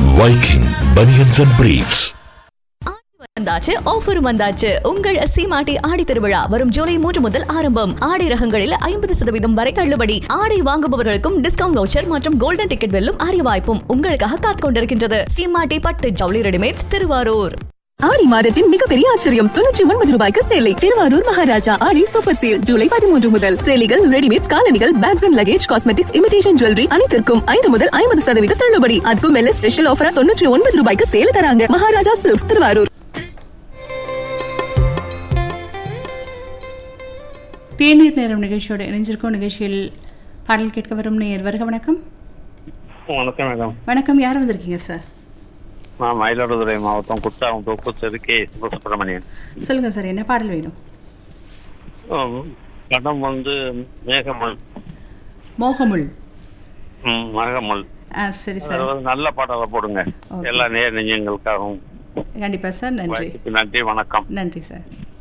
Viking Bunions and Briefs. வந்தாச்சு offer வந்தாச்சு உங்கள் சீமாட்டி ஆடி திருவிழா வரும் ஜூலை மூன்று முதல் ஆரம்பம் ஆடை ரகங்களில் ஐம்பது சதவீதம் வரை தள்ளுபடி ஆடை வாங்குபவர்களுக்கும் டிஸ்கவுண்ட் வவுச்சர் மற்றும் கோல்டன் டிக்கெட் வெல்லும் அரிய வாய்ப்பும் உங்களுக்காக காத்துக் கொண்டிருக்கின்றது சீமாட்டி பட்டு ஜவுளி ரெடிமேட்ஸ் திருவாரூர் ஆடி மாதத்தின் மிகப்பெரிய ஆச்சரியம் தொண்ணூற்றி ஒன்பது ரூபாய்க்கு சேலை திருவாரூர் மகாராஜா ஆடி சூப்பர் சேல் ஜூலை பதிமூன்று முதல் சேலைகள் ரெடிமேட் காலணிகள் bags and luggage cosmetics imitation jewellery அனைத்திற்கும் ஐந்து முதல் ஐம்பது சதவீத தள்ளுபடி அதுக்கும் மேல ஸ்பெஷல் ஆஃபரா தொண்ணூற்றி ஒன்பது ரூபாய்க்கு சேல தராங்க மகாராஜா சில்க்ஸ் திருவாரூர் தேநீர் நேரம் நிகழ்ச்சியோட இணைஞ்சிருக்கும் நிகழ்ச்சியில் பாடல் கேட்க வரும் நேர் வருக வணக்கம் வணக்கம் மேடம் வணக்கம் யார் வந்திருக்கீங்க சார் நான் மயிலாடுதுறை மாவட்டம் குற்றாலம் தொகுப்பு கே சுப்பிரமணியன் சொல்லுங்க சார் என்ன பாடல் வேணும் உம், படம் வந்து மேகமல் மோகமுள் ம், மேகமல் ஆ சரி சார் அதாவது நல்ல பாடலை போடுங்க Okay. எல்லா நேர் நெஞ்சங்களுக்காகவும் கண்டிப்பா சார் நன்றி வாய்ப்புக்கு நன்றி வணக்கம் நன்றி சார்